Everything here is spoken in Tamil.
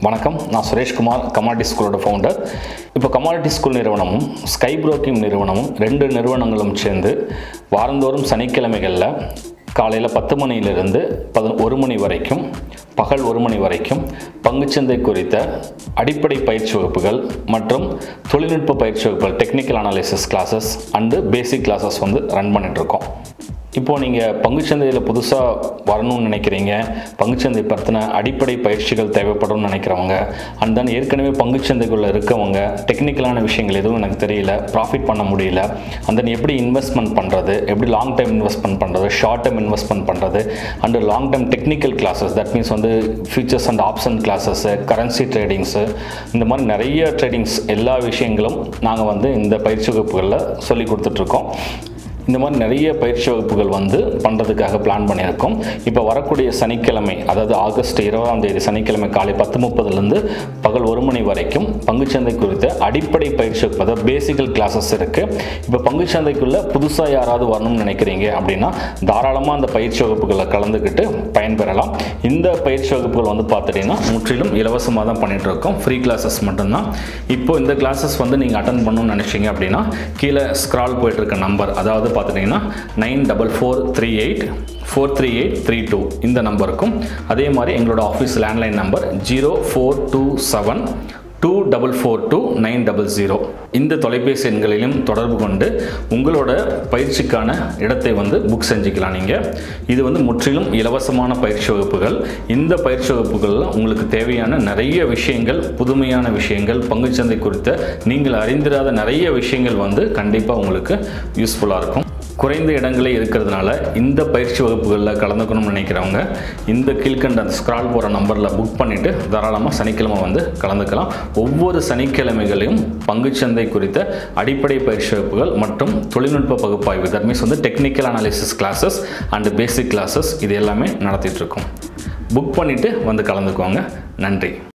வணக்கம் நான் சுரேஷ்குமார் கமாடிட்டி ஸ்கூலோட ஃபவுண்டர் இப்போ கமாடிட்டி ஸ்கூல் நிறுவனமும் ஸ்கை புரோக்கிங் நிறுவனமும் ரெண்டு நிறுவனங்களும் சேர்ந்து வாரந்தோறும் சனிக்கிழமைகளில் காலையில் பத்து மணியிலிருந்து பத ஒரு மணி வரைக்கும் பகல் ஒரு மணி வரைக்கும் பங்குச்சந்தை குறித்த அடிப்படை பயிற்சி வகுப்புகள் மற்றும் தொழில்நுட்ப பயிற்சி வகுப்புகள் technical analysis classes and basic classes வந்து ரன் பண்ணிகிட்ருக்கோம் இப்போது நீங்கள் பங்குச்சந்தையில் புதுசாக வரணும்னு நினைக்கிறீங்க பங்குச்சந்தை பற்றின அடிப்படை பயிற்சிகள் தேவைப்படும்னு நினைக்கிறவங்க அண்ட் தென் ஏற்கனவே பங்குச்சந்தைக்குள்ளே இருக்கவங்க டெக்னிக்கலான விஷயங்கள் எதுவும் எனக்கு தெரியல ப்ராஃபிட் பண்ண முடியல அண்ட் தென் எப்படி இன்வெஸ்ட்மெண்ட் பண்ணுறது எப்படி லாங் டைம் இன்வெஸ்ட்மெண்ட் பண்ணுறது ஷார்ட் டைம் இன்வெஸ்ட்மெண்ட் பண்ணுறது and long time technical classes that means வந்து futures and option classes currency tradings இந்த மாதிரி நிறைய ட்ரேடிங்ஸ் எல்லா விஷயங்களும் நாங்கள் வந்து இந்த பயிற்சி வகுப்புகளில் சொல்லி கொடுத்துட்ருக்கோம் இந்த மாதிரி நிறைய பயிற்சி வகுப்புகள் வந்து பண்ணுறதுக்காக பிளான் பண்ணியிருக்கோம் இப்போ வரக்கூடிய சனிக்கிழமை அதாவது ஆகஸ்ட் இருபதாம் தேதி சனிக்கிழமை காலை பத்து முப்பதுலேருந்து பகல் ஒரு மணி வரைக்கும் பங்குச்சந்தை குறித்த அடிப்படை பயிற்சி வகுப்பு அதாவது பேசிக்கல் கிளாஸஸ் இருக்குது இப்போ பங்குச்சந்தைக்குள்ளே புதுசாக யாராவது வரணும்னு நினைக்கிறீங்க அப்படின்னா தாராளமாக அந்த பயிற்சி வகுப்புகளில் கலந்துக்கிட்டு பயன்பெறலாம் இந்த பயிற்சி வகுப்புகள் வந்து பார்த்துட்டிங்கன்னா முற்றிலும் இலவசமாக தான் பண்ணிட்டு இருக்கோம் ஃப்ரீ கிளாஸஸ் மட்டும்தான் இப்போ இந்த கிளாஸஸ் வந்து நீங்கள் அட்டன் பண்ணணும்னு நினச்சிங்க அப்படின்னா கீழே ஸ்க்ரால் போயிட்டு இருக்க நம்பர் அதாவது பார்த்துட்டிங்கன்னா nine double four three eight four three eight three two இந்த நம்பருக்கும் அதே மாதிரி எங்களோட office landline number zero four two seven two double four two nine double zero இந்த தொலைபேசி எண்களிலும் தொடர்பு கொண்டு உங்களோட பயிற்சிக்கான இடத்தை வந்து புக் செஞ்சுக்கலாம் நீங்கள் இது வந்து முற்றிலும் இலவசமான பயிற்சி வகுப்புகள் இந்த பயிற்சி வகுப்புகளில் உங்களுக்கு தேவையான நிறைய விஷயங்கள் புதுமையான விஷயங்கள் பங்குச்சந்தை குறித்த நீங்கள் அறிந்திராத நிறைய விஷயங்கள் வந்து கண்டிப்பாக உங்களுக்கு யூஸ்ஃபுல்லாக இருக்கும் குறைந்த இடங்களே இருக்கிறதுனால இந்த பயிற்சி வகுப்புகளில் கலந்துக்கணும்னு நினைக்கிறவங்க இந்த கீழ்கண்ட அந்த ஸ்க்ரால் போகிற நம்பரில் புக் பண்ணிவிட்டு தாராளமாக சனிக்கிழமை வந்து கலந்துக்கலாம் ஒவ்வொரு சனிக்கிழமைகளையும் பங்குச்சந்தை குறித்த அடிப்படை பயிற்சி வகுப்புகள் மற்றும் தொழில்நுட்ப பகுப்பாய்வு தட் மீன்ஸ் வந்து technical analysis classes and basic classes இது எல்லாமே நடத்திட்டு இருக்கோம் புக் பண்ணிவிட்டு வந்து கலந்துக்குவாங்க நன்றி